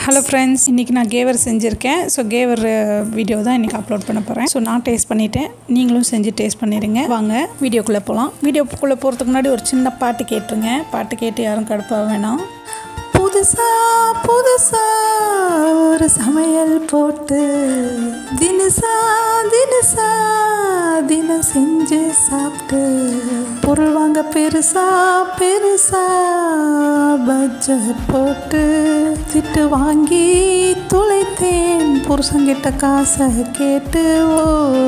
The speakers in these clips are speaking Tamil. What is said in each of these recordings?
ஹலோ ஃப்ரெண்ட்ஸ் இன்றைக்கி நான் கேவர் செஞ்சுருக்கேன் ஸோ கேவர் வீடியோ தான் இன்றைக்கி அப்லோட் பண்ண போகிறேன் ஸோ நான் டேஸ்ட் பண்ணிட்டேன் நீங்களும் செஞ்சு டேஸ்ட் பண்ணிடுங்க வாங்க வீடியோக்குள்ளே போகலாம் வீடியோக்குள்ளே போகிறதுக்கு முன்னாடி ஒரு சின்ன பாட்டு கேட்டுருங்க பாட்டு கேட்டு யாரும் கடுப்பாக வேணாம் புதுசா புதுசா ஒரு சமையல் போட்டு தினசா தினசா தினம் செஞ்சு சாப்பிட்டு பொருள் வாங்க பெருசா பெருசா பட்ஜெட் போட்டு திட்டு வாங்கி துளைத்தேன் புருஷங்கிட்ட காசை கேட்டு ஓ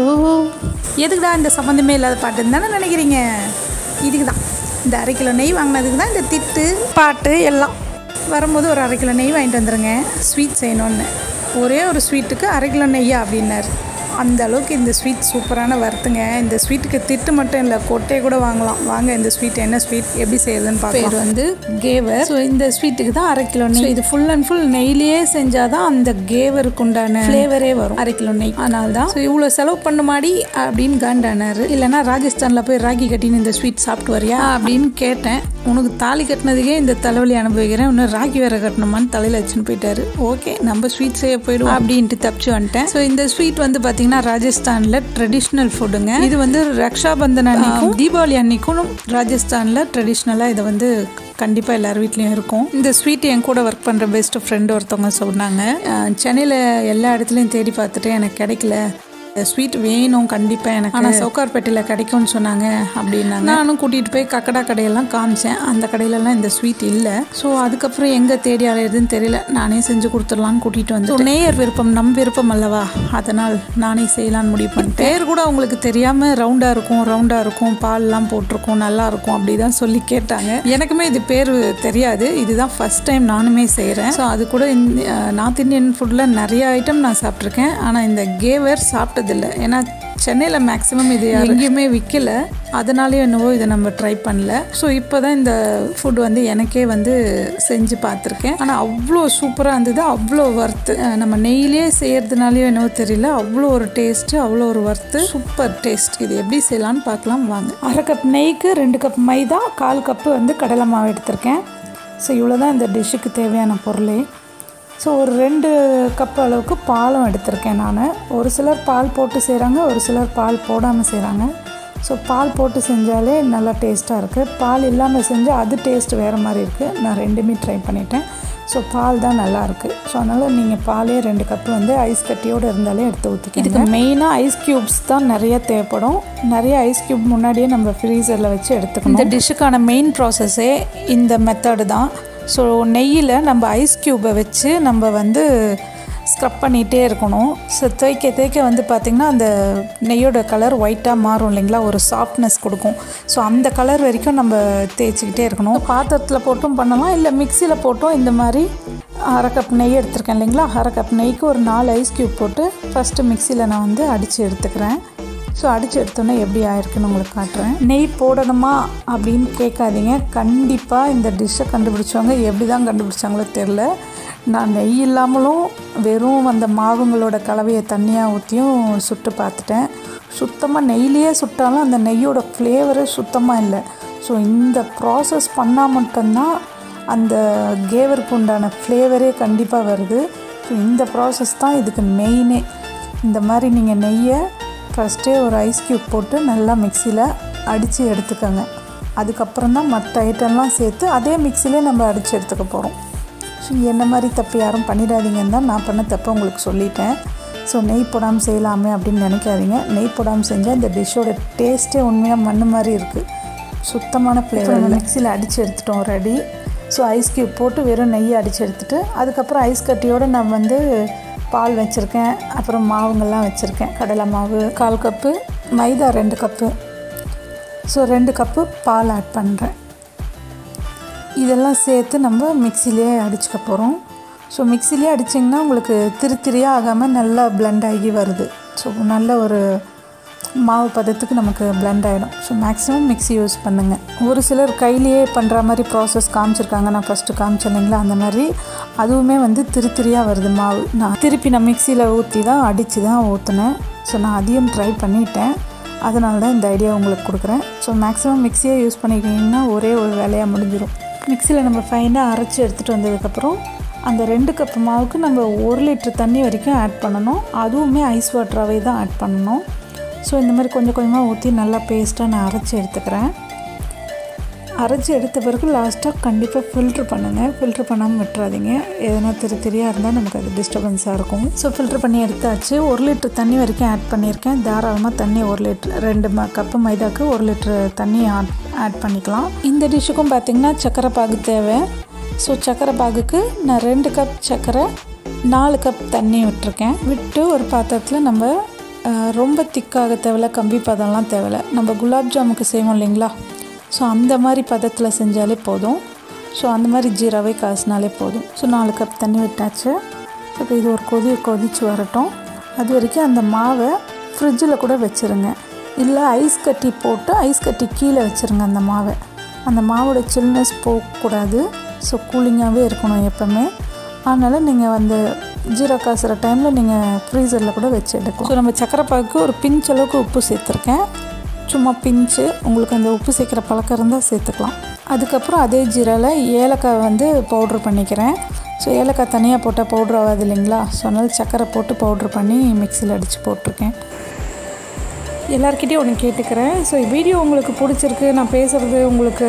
எதுக்குடா இந்த சம்மந்தமே இல்லாத பாட்டுன்னு தானே நினைக்கிறீங்க இதுக்கு தான் இந்த அரை கிலோ நெய் வாங்கினதுக்கு தான் இந்த திட்டு பாட்டு எல்லாம் வரும்போது ஒரு அரை கிலோ நெய் வாங்கிட்டு வந்துடுங்க ஸ்வீட் செய்யணுன்னு ஒரே ஒரு ஸ்வீட்டுக்கு அரை கிலோ நெய்யா அப்படின்னாரு அந்த அளவுக்கு இந்த ஸ்வீட் சூப்பரான வறுத்துங்க இந்த ஸ்வீட்டுக்கு திட்டு மட்டும் இல்லை கொட்டையை கூட வாங்கலாம் வாங்க இந்த ஸ்வீட் என்ன ஸ்வீட் எப்படி செய்யுதுன்னு பார்க்கலாம் பேர் வந்து கேவர் ஸோ இந்த ஸ்வீட்டுக்கு தான் அரை கிலோ நெய் இது ஃபுல் அண்ட் ஃபுல் நெய்லேயே செஞ்சால் தான் அந்த கேவருக்கு உண்டான ஃப்ளேவரே வரும் அரை கிலோ நெய் அதனால தான் ஸோ இவ்வளோ செலவு பண்ணுமாடி அப்படின்னு காண்டானாரு இல்லைன்னா ராஜஸ்தானில் போய் ராகி கட்டின்னு இந்த ஸ்வீட் சாப்பிட்டு வரியா அப்படின்னு கேட்டேன் உனக்கு தாலி கட்டினதுக்கே இந்த தலைவலி அனுபவிக்கிறேன் இன்னும் ராகி வேற கட்டணுமான்னு தலையில் வச்சுன்னு போயிட்டாரு ஓகே நம்ம ஸ்வீட் செய்ய போயிடுவோம் அப்படின்ட்டு தப்பிச்சு வந்துட்டேன் ஸோ இந்த ஸ்வீட் வந்து பார்த்தீங்கன்னா ராஜஸ்தானில் ட்ரெடிஷ்னல் ஃபுட்டுங்க இது வந்து ரக்ஷா பந்தன் அன்னைக்கும் தீபாவளி அன்னைக்கும் ராஜஸ்தானில் ட்ரெடிஷ்னலாக இதை வந்து கண்டிப்பாக எல்லார் வீட்லேயும் இருக்கும் இந்த ஸ்வீட் என் கூட ஒர்க் பண்ணுற பெஸ்ட் ஃப்ரெண்டு ஒருத்தவங்க சொன்னாங்க சென்னையில் எல்லா இடத்துலையும் தேடி பார்த்துட்டு எனக்கு கிடைக்கல ஸ்வீட் வேணும் கண்டிப்பாக எனக்கு ஆனால் சவுக்கார்பேட்டையில் கிடைக்கும்னு சொன்னாங்க அப்படின்னாங்க நானும் கூட்டிகிட்டு போய் கக்கடா கடையெல்லாம் காமிச்சேன் அந்த கடையிலலாம் இந்த ஸ்வீட் இல்லை ஸோ அதுக்கப்புறம் எங்கே தேடி அலையிறதுன்னு தெரியல நானே செஞ்சு கொடுத்துடலான்னு கூட்டிகிட்டு வந்து நேயர் விருப்பம் நம் விருப்பம் அல்லவா அதனால் நானே செய்யலான்னு முடிவு பண்ணிட்டேன் பேர் கூட அவங்களுக்கு தெரியாமல் ரவுண்டாக இருக்கும் ரவுண்டாக இருக்கும் பால்லாம் போட்டிருக்கும் நல்லா இருக்கும் அப்படி தான் சொல்லி கேட்டாங்க எனக்குமே இது பேர் தெரியாது இதுதான் ஃபஸ்ட் டைம் நானுமே செய்கிறேன் ஸோ அது கூட இந்த நார்த் இந்தியன் ஃபுட்டில் நிறைய ஐட்டம் நான் சாப்பிட்ருக்கேன் ஆனால் இந்த கேவர் சாப்பிட்டதில்லை ஏன்னா சென்னையில் மேக்ஸிமம் இது எங்கேயுமே விற்கல அதனாலேயும் என்னவோ இதை நம்ம ட்ரை பண்ணல ஸோ இப்போ தான் இந்த ஃபுட் வந்து எனக்கே வந்து செஞ்சு பார்த்துருக்கேன் ஆனால் அவ்வளோ சூப்பராக இருந்தது அவ்வளோ ஒர்த்து நம்ம நெய்யிலே செய்கிறதுனாலையோ என்னவோ தெரியல அவ்வளோ ஒரு டேஸ்ட்டு அவ்வளோ ஒரு ஒர்த்து சூப்பர் டேஸ்ட் இது எப்படி செய்யலான்னு பார்க்கலாம் வாங்க அரை கப் நெய்க்கு ரெண்டு கப் மைதா கால் கப்பு வந்து கடலை மாவு எடுத்திருக்கேன் ஸோ இவ்வளோ தான் இந்த டிஷ்ஷுக்கு தேவையான பொருளே ஸோ ஒரு ரெண்டு கப் அளவுக்கு பாலும் எடுத்திருக்கேன் நான் ஒரு சிலர் பால் போட்டு செய்கிறாங்க ஒரு சிலர் பால் போடாமல் செய்கிறாங்க ஸோ பால் போட்டு செஞ்சாலே நல்லா டேஸ்ட்டாக இருக்குது பால் இல்லாமல் செஞ்சால் அது டேஸ்ட் வேறு மாதிரி இருக்குது நான் ரெண்டுமே ட்ரை பண்ணிட்டேன் ஸோ பால் தான் நல்லா இருக்குது ஸோ அதனால் நீங்கள் பாலே ரெண்டு கப்பு வந்து ஐஸ் கட்டியோடு இருந்தாலே எடுத்து ஊற்றிக்க இதுக்கு மெயினாக ஐஸ் க்யூப்ஸ் தான் நிறைய தேவைப்படும் நிறைய ஐஸ் க்யூப் முன்னாடியே நம்ம ஃப்ரீசரில் வச்சு எடுத்துக்கணும் இந்த டிஷ்ஷுக்கான மெயின் ப்ராசஸே இந்த மெத்தடு தான் ஸோ நெய்யில் நம்ம ஐஸ் க்யூப்பை வச்சு நம்ம வந்து ஸ்க்ரப் பண்ணிகிட்டே இருக்கணும் ஸோ தேய்க்க தேய்க்க வந்து பார்த்திங்கன்னா அந்த நெய்யோட கலர் ஒயிட்டாக மாறும் இல்லைங்களா ஒரு சாஃப்ட்னஸ் கொடுக்கும் ஸோ அந்த கலர் வரைக்கும் நம்ம தேய்ச்சிக்கிட்டே இருக்கணும் பாத்திரத்தில் போட்டும் பண்ணலாம் இல்லை மிக்சியில் போட்டும் இந்த மாதிரி அரை கப் நெய் எடுத்திருக்கேன் இல்லைங்களா அரை கப் நெய்க்கு ஒரு நாலு ஐஸ் க்யூப் போட்டு ஃபஸ்ட்டு மிக்சியில் நான் வந்து அடித்து எடுத்துக்கிறேன் ஸோ அடித்து எடுத்தோன்னே எப்படி ஆயிருக்குன்னு உங்களுக்கு காட்டுறேன் நெய் போடணுமா அப்படின்னு கேட்காதீங்க கண்டிப்பாக இந்த டிஷ்ஷை கண்டுபிடிச்சவங்க எப்படி தான் கண்டுபிடிச்சாங்களோ தெரில நான் நெய் இல்லாமலும் வெறும் அந்த மாவுங்களோட கலவையை தண்ணியாக ஊற்றியும் சுட்டு பார்த்துட்டேன் சுத்தமாக நெய்லேயே சுட்டாலும் அந்த நெய்யோட ஃப்ளேவரே சுத்தமாக இல்லை ஸோ இந்த ப்ராசஸ் பண்ணால் மட்டும்தான் அந்த கேவருக்கு உண்டான ஃப்ளேவரே கண்டிப்பாக வருது ஸோ இந்த ப்ராசஸ் தான் இதுக்கு மெயினே இந்த மாதிரி நீங்கள் நெய்யை ஃபஸ்ட்டே ஒரு ஐஸ் க்யூப் போட்டு நல்லா மிக்சியில் அடித்து எடுத்துக்கோங்க அதுக்கப்புறம் தான் மற்ற ஐட்டம்லாம் சேர்த்து அதே மிக்சிலே நம்ம அடித்து எடுத்துக்க போகிறோம் ஸோ என்ன மாதிரி தப்பு யாரும் பண்ணிடாதீங்கன்னு தான் நான் பண்ண தப்பை உங்களுக்கு சொல்லிட்டேன் ஸோ நெய் போடாமல் செய்யலாமே அப்படின்னு நினைக்காதீங்க நெய் போடாமல் செஞ்சால் இந்த டிஷ்ஷோட டேஸ்ட்டே உண்மையாக மண் மாதிரி இருக்குது சுத்தமான ஃப்ளேவர் மிக்சியில் அடித்து எடுத்துட்டோம் ரெடி ஸோ ஐஸ் க்யூப் போட்டு வெறும் நெய்யை அடித்து எடுத்துகிட்டு அதுக்கப்புறம் ஐஸ் கட்டியோடு நான் வந்து பால் வச்சுருக்கேன் அப்புறம் மாவுங்கள்லாம் வச்சுருக்கேன் கடலை மாவு கால் கப்பு மைதா ரெண்டு கப்பு ஸோ ரெண்டு கப்பு பால் ஆட் பண்ணுறேன் இதெல்லாம் சேர்த்து நம்ம மிக்சிலே அடிச்சுக்க போகிறோம் ஸோ மிக்சிலே அடிச்சிங்கன்னா உங்களுக்கு திரு திரியாக ஆகாமல் நல்லா பிளெண்ட் ஆகி வருது ஸோ நல்ல ஒரு மாவு பதத்துக்கு நமக்கு பிளெண்ட் ஆகிடும் ஸோ மேக்ஸிமம் மிக்ஸி யூஸ் பண்ணுங்கள் ஒரு சிலர் கையிலேயே பண்ணுற மாதிரி ப்ராசஸ் காமிச்சிருக்காங்க நான் ஃபஸ்ட்டு காமிச்சேன் இல்லைங்களா அந்த மாதிரி அதுவுமே வந்து திரு திரியாக வருது மாவு நான் திருப்பி நான் மிக்சியில் ஊற்றி தான் அடித்து தான் ஊற்றினேன் ஸோ நான் அதையும் ட்ரை பண்ணிட்டேன் அதனால தான் இந்த ஐடியா உங்களுக்கு கொடுக்குறேன் ஸோ மேக்ஸிமம் மிக்ஸியே யூஸ் பண்ணிக்கிட்டிங்கன்னா ஒரே ஒரு வேலையாக முடிஞ்சிடும் மிக்சியில் நம்ம ஃபைனாக அரைச்சி எடுத்துகிட்டு வந்ததுக்கப்புறம் அந்த ரெண்டு கப் மாவுக்கு நம்ம ஒரு லிட்டர் தண்ணி வரைக்கும் ஆட் பண்ணணும் அதுவுமே ஐஸ் வாட்டராகவே தான் ஆட் பண்ணணும் ஸோ இந்த மாதிரி கொஞ்சம் கொஞ்சமாக ஊற்றி நல்லா பேஸ்ட்டாக நான் அரைச்சி எடுத்துக்கிறேன் அரைச்சி எடுத்த பிறகு லாஸ்ட்டாக கண்டிப்பாக ஃபில்ட்ரு பண்ணுங்கள் ஃபில்ட்ரு பண்ணாமல் விட்டுறாதீங்க எதனா திரு திரியாக இருந்தால் நமக்கு அது டிஸ்டர்பன்ஸாக இருக்கும் ஸோ ஃபில்ட்ரு பண்ணி எடுத்தாச்சு ஒரு லிட்டர் தண்ணி வரைக்கும் ஆட் பண்ணியிருக்கேன் தாராளமாக தண்ணி ஒரு லிட்டர் ரெண்டு ம கப்பு மைதாக்கு ஒரு லிட்டர் தண்ணி ஆட் ஆட் பண்ணிக்கலாம் இந்த டிஷ்ஷுக்கும் பார்த்திங்கன்னா சக்கரை பாகு தேவை ஸோ சக்கரை பாகுக்கு நான் ரெண்டு கப் சக்கரை நாலு கப் தண்ணி விட்டுருக்கேன் விட்டு ஒரு பாத்திரத்தில் நம்ம ரொம்ப திக்காக தேவையில்ல கம்பி பதம்லாம் தேவையில்ல நம்ம குலாப் ஜாமுக்கு செய்வோம் இல்லைங்களா ஸோ அந்த மாதிரி பதத்தில் செஞ்சாலே போதும் ஸோ அந்த மாதிரி ஜீராவே காசினாலே போதும் ஸோ நாலு கப் தண்ணி விட்டாச்சு இப்போ இது ஒரு கொதி கொதித்து வரட்டும் அது வரைக்கும் அந்த மாவை ஃப்ரிட்ஜில் கூட வச்சுருங்க இல்லை ஐஸ் கட்டி போட்டு ஐஸ் கட்டி கீழே வச்சுருங்க அந்த மாவை அந்த மாவோட சில்னஸ் போகக்கூடாது ஸோ கூலிங்காகவே இருக்கணும் எப்போவுமே அதனால் நீங்கள் வந்து ஜீரா காசுகிற டைமில் நீங்கள் ஃப்ரீசரில் கூட வச்சு எடுக்கலாம் ஸோ நம்ம சக்கரை பாக்கு ஒரு பிஞ்ச் அளவுக்கு உப்பு சேர்த்துருக்கேன் சும்மா பிஞ்சு உங்களுக்கு அந்த உப்பு சேர்க்குற பழக்கம் இருந்தால் சேர்த்துக்கலாம் அதுக்கப்புறம் அதே ஜீராவில் ஏலக்காய் வந்து பவுட்ரு பண்ணிக்கிறேன் ஸோ ஏலக்காய் தனியாக போட்டால் பவுட்ரு ஆகாது இல்லைங்களா ஸோ அதனால் சக்கரை போட்டு பவுட்ரு பண்ணி மிக்சியில் அடித்து போட்டிருக்கேன் எல்லாருக்கிட்டேயும் ஒன்று கேட்டுக்கிறேன் ஸோ வீடியோ உங்களுக்கு பிடிச்சிருக்கு நான் பேசுகிறது உங்களுக்கு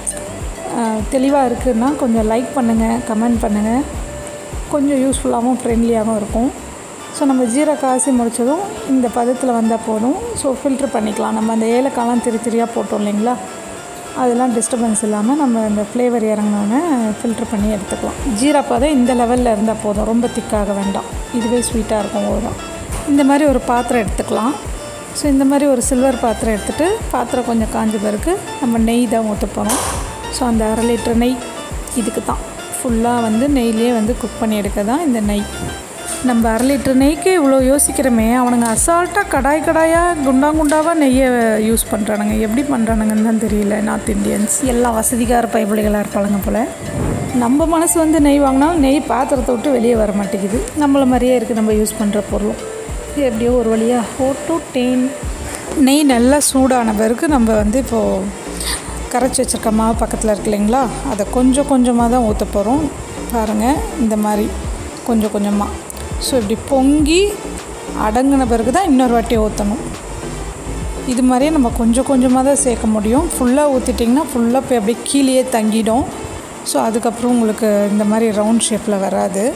தெளிவாக இருக்குதுன்னா கொஞ்சம் லைக் பண்ணுங்கள் கமெண்ட் பண்ணுங்கள் கொஞ்சம் யூஸ்ஃபுல்லாகவும் ஃப்ரெண்ட்லியாகவும் இருக்கும் ஸோ நம்ம ஜீரா காசி முடித்ததும் இந்த பதத்தில் வந்தால் போதும் ஸோ ஃபில்ட்ரு பண்ணிக்கலாம் நம்ம அந்த ஏலக்காய்லாம் திரி திரியாக போட்டோம் இல்லைங்களா அதெல்லாம் டிஸ்டர்பன்ஸ் இல்லாமல் நம்ம இந்த ஃப்ளேவர் இறங்கினோன்னே ஃபில்ட்ரு பண்ணி எடுத்துக்கலாம் ஜீரா பதம் இந்த லெவலில் இருந்தால் போதும் ரொம்ப திக்காக வேண்டாம் இதுவே ஸ்வீட்டாக இருக்கும் ஓரம் இந்த மாதிரி ஒரு பாத்திரம் எடுத்துக்கலாம் ஸோ இந்த மாதிரி ஒரு சில்வர் பாத்திரம் எடுத்துகிட்டு பாத்திரம் கொஞ்சம் காஞ்ச பிறகு நம்ம நெய் தான் ஊற்ற போகிறோம் ஸோ அந்த அரை லிட்டர் நெய் இதுக்கு தான் ஃபுல்லாக வந்து நெய்லேயே வந்து குக் பண்ணி எடுக்க தான் இந்த நெய் நம்ம அரை லிட்டர் நெய்க்கு இவ்வளோ யோசிக்கிறோமே அவனுங்க அசால்ட்டாக கடாய் கடாயாக குண்டா குண்டாவாக நெய்யை யூஸ் பண்ணுறானுங்க எப்படி பண்ணுறானுங்கன்னு தான் தெரியல நார்த் இந்தியன்ஸ் எல்லாம் வசதிக்கார பைபிளிகளாக இருப்பாளுங்க போல் நம்ம மனசு வந்து நெய் வாங்கினாலும் நெய் பாத்திரத்தை விட்டு வெளியே வர மாட்டேங்குது நம்மளை மாதிரியே இருக்குது நம்ம யூஸ் பண்ணுற பொருளும் எப்படியோ ஒரு வழியாக ஃபோர் டு டென் நெய் நல்லா சூடான பிறகு நம்ம வந்து இப்போது கரைச்சி வச்சுருக்க மாவு பக்கத்தில் இருக்கு இல்லைங்களா அதை கொஞ்சம் கொஞ்சமாக தான் ஊற்ற போகிறோம் பாருங்கள் இந்த மாதிரி கொஞ்சம் கொஞ்சமாக ஸோ இப்படி பொங்கி அடங்கின பிறகு தான் இன்னொரு வாட்டி ஊற்றணும் இது மாதிரியே நம்ம கொஞ்சம் கொஞ்சமாக தான் சேர்க்க முடியும் ஃபுல்லாக ஊற்றிட்டிங்கன்னா ஃபுல்லாக போய் அப்படியே கீழேயே தங்கிடும் ஸோ அதுக்கப்புறம் உங்களுக்கு இந்த மாதிரி ரவுண்ட் ஷேப்பில் வராது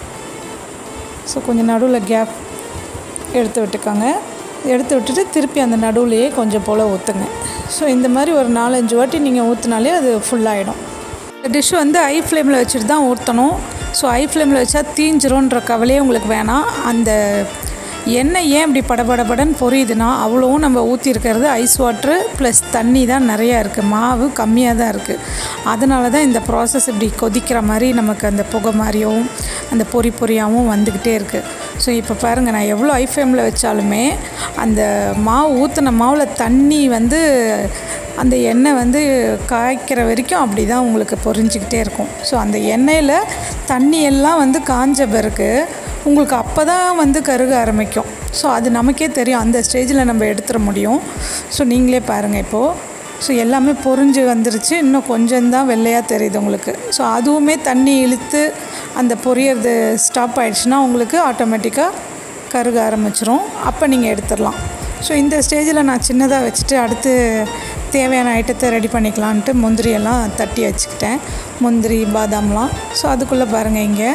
ஸோ கொஞ்சம் நடுவில் கேப் எடுத்து விட்டுக்கோங்க எடுத்து விட்டுட்டு திருப்பி அந்த நடுவுலையே கொஞ்சம் போல் ஊற்றுங்க ஸோ இந்த மாதிரி ஒரு நாலஞ்சு வாட்டி நீங்கள் ஊற்றினாலே அது ஃபுல்லாகிடும் இந்த டிஷ் வந்து ஐ ஃப்ளேமில் வச்சுட்டு தான் ஊற்றணும் ஸோ ஐ ஃப்ளேமில் வச்சா தீஞ்சிரும்ன்ற கவலையே உங்களுக்கு வேணாம் அந்த எண்ணெய் ஏன் இப்படி படபடபடன்னு பொரியுதுன்னா அவ்வளோவும் நம்ம ஊற்றிருக்கிறது ஐஸ் வாட்ரு ப்ளஸ் தண்ணி தான் நிறையா இருக்குது மாவு கம்மியாக தான் இருக்குது அதனால தான் இந்த ப்ராசஸ் இப்படி கொதிக்கிற மாதிரி நமக்கு அந்த புகை மாதிரியும் அந்த பொறி பொரியாகவும் வந்துக்கிட்டே இருக்குது ஸோ இப்போ பாருங்கள் நான் எவ்வளோ ஐ ஃப்ளேமில் வச்சாலுமே அந்த மாவு ஊற்றின மாவில் தண்ணி வந்து அந்த எண்ணெய் வந்து காய்க்கிற வரைக்கும் அப்படி தான் உங்களுக்கு பொரிஞ்சிக்கிட்டே இருக்கும் ஸோ அந்த எண்ணெயில் தண்ணி எல்லாம் வந்து காஞ்ச பிறகு உங்களுக்கு அப்போ தான் வந்து கருக ஆரம்பிக்கும் ஸோ அது நமக்கே தெரியும் அந்த ஸ்டேஜில் நம்ம எடுத்துட முடியும் ஸோ நீங்களே பாருங்கள் இப்போது ஸோ எல்லாமே பொரிஞ்சு வந்துருச்சு இன்னும் கொஞ்சம்தான் வெள்ளையாக தெரியுது உங்களுக்கு ஸோ அதுவுமே தண்ணி இழுத்து அந்த பொரியறது ஸ்டாப் ஆகிடுச்சுன்னா உங்களுக்கு ஆட்டோமேட்டிக்காக கருக ஆரம்பிச்சிரும் அப்போ நீங்கள் எடுத்துடலாம் ஸோ இந்த ஸ்டேஜில் நான் சின்னதாக வச்சுட்டு அடுத்து தேவையான ஐட்டத்தை ரெடி பண்ணிக்கலான்ட்டு முந்திரியெல்லாம் தட்டி வச்சுக்கிட்டேன் முந்திரி பாதாம்லாம் ஸோ அதுக்குள்ளே பாருங்கள் இங்கே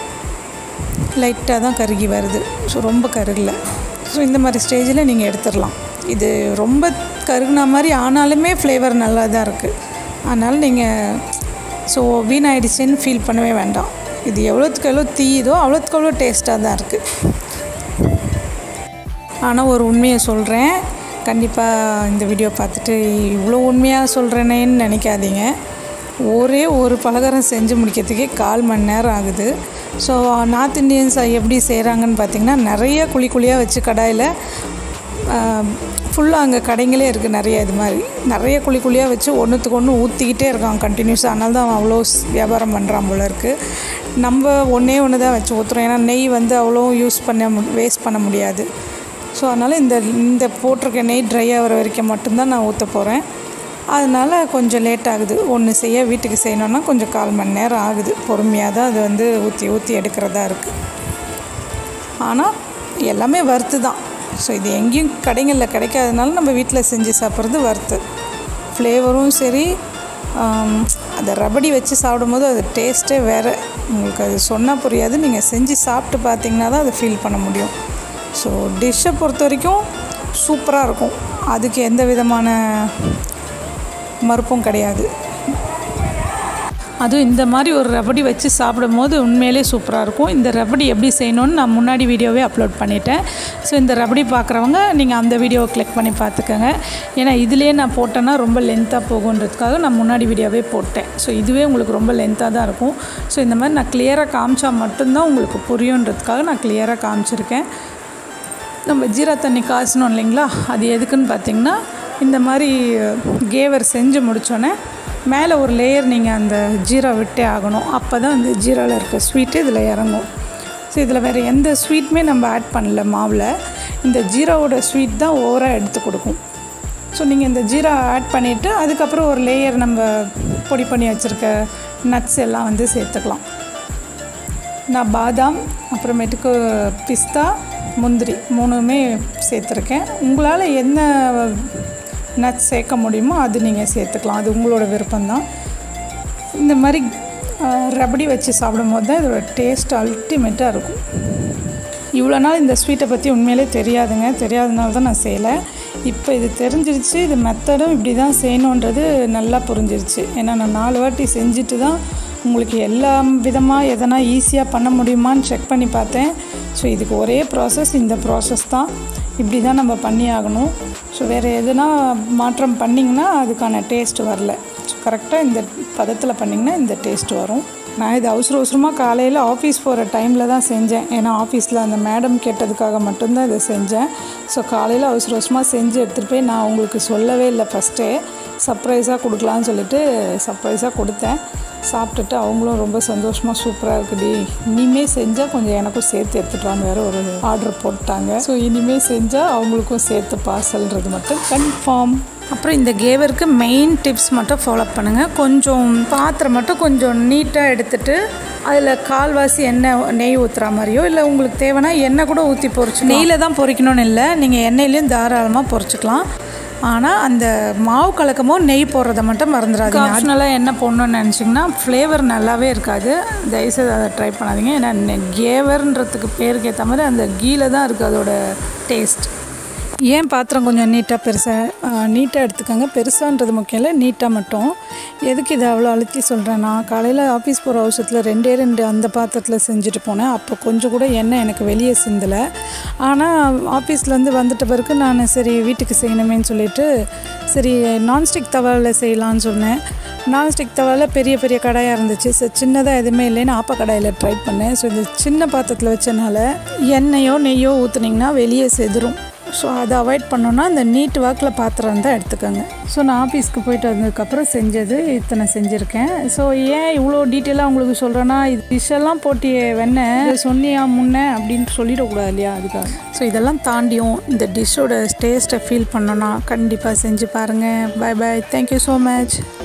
லைட்டாக தான் கருகி வருது ஸோ ரொம்ப கருகலை ஸோ இந்த மாதிரி ஸ்டேஜில் நீங்கள் எடுத்துடலாம் இது ரொம்ப கருகுன மாதிரி ஆனாலுமே ஃப்ளேவர் நல்லா தான் இருக்குது அதனால் நீங்கள் ஸோ வீணாயிடுச்சுன்னு ஃபீல் பண்ணவே வேண்டாம் இது எவ்வளோத்துக்கு எவ்வளோ தீயுதோ அவ்வளோத்துக்கு அவ்வளோ டேஸ்ட்டாக தான் இருக்குது ஆனால் ஒரு உண்மையை சொல்கிறேன் கண்டிப்பாக இந்த வீடியோ பார்த்துட்டு இவ்வளோ உண்மையாக சொல்கிறேனேன்னு நினைக்காதீங்க ஒரே ஒரு பலகாரம் செஞ்சு முடிக்கிறதுக்கே கால் மணி நேரம் ஆகுது ஸோ நார்த் இந்தியன்ஸ் எப்படி செய்கிறாங்கன்னு பார்த்திங்கன்னா நிறைய குழி குழியாக வச்சு கடாயில் ஃபுல்லாக அங்கே கடைங்களே இருக்குது நிறைய இது மாதிரி நிறைய குழி குழியாக வச்சு ஒன்றுத்துக்கு ஒன்று ஊற்றிக்கிட்டே இருக்கான் கண்டினியூஸாக அதனால தான் அவன் அவ்வளோ வியாபாரம் பண்ணுறான் போல இருக்குது நம்ம ஒன்றே ஒன்று தான் வச்சு ஊற்றுறோம் ஏன்னா நெய் வந்து அவ்வளோ யூஸ் பண்ண மு வேஸ்ட் பண்ண முடியாது ஸோ அதனால் இந்த இந்த போட்டிருக்க நெய் ட்ரை ஆகிற வரைக்கும் மட்டும்தான் நான் ஊற்ற போகிறேன் அதனால் கொஞ்சம் லேட் ஆகுது ஒன்று செய்ய வீட்டுக்கு செய்யணுன்னா கொஞ்சம் கால் மணி நேரம் ஆகுது பொறுமையாக தான் அது வந்து ஊற்றி ஊற்றி எடுக்கிறதா இருக்குது ஆனால் எல்லாமே வறுத்து தான் ஸோ இது எங்கேயும் கடைகளில் கிடைக்காதனால நம்ம வீட்டில் செஞ்சு சாப்பிட்றது வறுத்து ஃப்ளேவரும் சரி அந்த ரபடி வச்சு சாப்பிடும்போது அது டேஸ்ட்டே வேறு உங்களுக்கு அது சொன்னால் புரியாது நீங்கள் செஞ்சு சாப்பிட்டு பார்த்தீங்கன்னா தான் அதை ஃபீல் பண்ண முடியும் ஸோ டிஷ்ஷை பொறுத்த வரைக்கும் சூப்பராக இருக்கும் அதுக்கு எந்த விதமான மறுப்பும் கிடையாது அதுவும் இந்த மாதிரி ஒரு ரபடி வச்சு சாப்பிடும் போது உண்மையிலே சூப்பராக இருக்கும் இந்த ரபடி எப்படி செய்யணும்னு நான் முன்னாடி வீடியோவே அப்லோட் பண்ணிட்டேன் ஸோ இந்த ரபடி பார்க்குறவங்க நீங்கள் அந்த வீடியோவை கிளிக் பண்ணி பார்த்துக்கோங்க ஏன்னா இதுலேயே நான் போட்டேன்னா ரொம்ப லென்த்தாக போகுன்றதுக்காக நான் முன்னாடி வீடியோவே போட்டேன் ஸோ இதுவே உங்களுக்கு ரொம்ப லென்த்தாக தான் இருக்கும் ஸோ இந்த மாதிரி நான் கிளியராக காமிச்சா மட்டும்தான் உங்களுக்கு புரியுன்றதுக்காக நான் கிளியராக காமிச்சிருக்கேன் நம்ம ஜீரா தண்ணி காய்ச்சணும் இல்லைங்களா அது எதுக்குன்னு பார்த்தீங்கன்னா இந்த மாதிரி கேவர் செஞ்சு முடித்தோன்னே மேலே ஒரு லேயர் நீங்கள் அந்த ஜீரா விட்டே ஆகணும் அப்போ தான் அந்த ஜீராவில் இருக்க ஸ்வீட்டு இதில் இறங்கும் ஸோ இதில் வேறு எந்த ஸ்வீட்டுமே நம்ம ஆட் பண்ணல மாவில் இந்த ஜீராவோட ஸ்வீட் தான் ஓவராக எடுத்து கொடுக்கும் ஸோ நீங்கள் இந்த ஜீரா ஆட் பண்ணிவிட்டு அதுக்கப்புறம் ஒரு லேயர் நம்ம பொடி பண்ணி வச்சுருக்க நட்ஸ் எல்லாம் வந்து சேர்த்துக்கலாம் நான் பாதாம் அப்புறமேட்டுக்கு பிஸ்தா முந்திரி மூணுமே சேர்த்துருக்கேன் உங்களால் என்ன நட்ஸ் சேர்க்க முடியுமோ அது நீங்கள் சேர்த்துக்கலாம் அது உங்களோட விருப்பம்தான் இந்த மாதிரி ரபடி வச்சு சாப்பிடும்போது தான் இதோட டேஸ்ட் அல்டிமேட்டாக இருக்கும் இவ்வளோ நாள் இந்த ஸ்வீட்டை பற்றி உண்மையிலே தெரியாதுங்க தெரியாதனால தான் நான் செய்யலை இப்போ இது தெரிஞ்சிருச்சு இது மெத்தடும் இப்படி தான் செய்யணுன்றது நல்லா புரிஞ்சிருச்சு ஏன்னா நான் நாலு வாட்டி செஞ்சுட்டு தான் உங்களுக்கு எல்லா விதமாக எதனா ஈஸியாக பண்ண முடியுமான்னு செக் பண்ணி பார்த்தேன் ஸோ இதுக்கு ஒரே ப்ராசஸ் இந்த ப்ராசஸ் தான் இப்படி தான் நம்ம பண்ணி ஆகணும் ஸோ வேறு எதுனா மாற்றம் பண்ணிங்கன்னா அதுக்கான டேஸ்ட் வரல ஸோ கரெக்டாக இந்த பதத்தில் பண்ணிங்கன்னா இந்த டேஸ்ட் வரும் நான் இது அவசர அவசரமாக காலையில் ஆஃபீஸ் போகிற டைமில் தான் செஞ்சேன் ஏன்னா ஆஃபீஸில் அந்த மேடம் கேட்டதுக்காக மட்டும்தான் இதை செஞ்சேன் ஸோ காலையில் அவசர அவசரமாக செஞ்சு எடுத்துகிட்டு போய் நான் உங்களுக்கு சொல்லவே இல்லை ஃபஸ்ட்டே சர்ப்ரைஸாக கொடுக்கலான்னு சொல்லிட்டு சர்ப்ரைஸாக கொடுத்தேன் சாப்பிட்டுட்டு அவங்களும் ரொம்ப சந்தோஷமாக சூப்பராக இருக்குடி இனிமேல் செஞ்சால் கொஞ்சம் எனக்கும் சேர்த்து எடுத்துகிட்டு வேறு ஒரு ஆர்டர் போட்டாங்க ஸோ இனிமேல் செஞ்சால் அவங்களுக்கும் சேர்த்து பார்சல்ன்றது மட்டும் கன்ஃபார்ம் அப்புறம் இந்த கேவருக்கு மெயின் டிப்ஸ் மட்டும் ஃபாலோ பண்ணுங்கள் கொஞ்சம் பாத்திரம் மட்டும் கொஞ்சம் நீட்டாக எடுத்துகிட்டு அதில் கால்வாசி எண்ணெய் நெய் ஊற்றுற மாதிரியோ இல்லை உங்களுக்கு தேவைன்னா எண்ணெய் கூட ஊற்றி பொறிச்சு நெய்யில் தான் பொறிக்கணும்னு இல்லை நீங்கள் எண்ணெயிலையும் தாராளமாக பொறிச்சிக்கலாம் ஆனால் அந்த மாவு கலக்கமோ நெய் போடுறத மட்டும் மறந்துடாதீங்க ஆப்ஷனலாக என்ன போடணும்னு நினச்சிங்கன்னா ஃப்ளேவர் நல்லாவே இருக்காது தயவுசெய்து அதை ட்ரை பண்ணாதீங்க ஏன்னா கேவர்ன்றதுக்கு பேருக்கு ஏற்ற மாதிரி அந்த கீழே தான் இருக்குது அதோட டேஸ்ட் ஏன் பாத்திரம் கொஞ்சம் நீட்டாக பெருசாக நீட்டாக எடுத்துக்கோங்க பெருசான்றது முக்கியம் இல்லை நீட்டாக மட்டும் எதுக்கு இதை அவ்வளோ அழுத்தி சொல்கிறேன்னா காலையில் ஆஃபீஸ் போகிற அவசரத்தில் ரெண்டே ரெண்டு அந்த பாத்திரத்தில் செஞ்சுட்டு போனேன் அப்போ கொஞ்சம் கூட எண்ணெய் எனக்கு வெளியே சிந்தலை ஆனால் ஆஃபீஸ்லேருந்து வந்துட்ட பிறகு நான் சரி வீட்டுக்கு செய்யணுமேன்னு சொல்லிட்டு சரி நான்ஸ்டிக் தவாவில் செய்யலான்னு சொன்னேன் நான்ஸ்டிக் தவாவில் பெரிய பெரிய கடாயாக இருந்துச்சு ஸோ சின்னதாக எதுவுமே இல்லைன்னு ஆப்ப கடாயில் ட்ரை பண்ணேன் ஸோ இந்த சின்ன பாத்திரத்தில் வச்சனால எண்ணெயோ நெய்யோ ஊற்றுனீங்கன்னா வெளியே செதுரும் ஸோ அதை அவாய்ட் பண்ணோன்னா இந்த நீட் வாக்கில் பாத்திரம் தான் எடுத்துக்கோங்க ஸோ நான் ஆஃபீஸ்க்கு போயிட்டு வந்ததுக்கப்புறம் செஞ்சது இத்தனை செஞ்சுருக்கேன் ஸோ ஏன் இவ்வளோ டீட்டெயிலாக உங்களுக்கு சொல்கிறேன்னா இது டிஷ்ஷெல்லாம் போட்டி வெண்ணெய் சொன்னியா முன்ன அப்படின்னு சொல்லிடக்கூடாது இல்லையா அதுக்காக ஸோ இதெல்லாம் தாண்டியும் இந்த டிஷ்ஷோட டேஸ்ட்டை ஃபீல் பண்ணோன்னா கண்டிப்பாக செஞ்சு பாருங்கள் bye bye thank you so much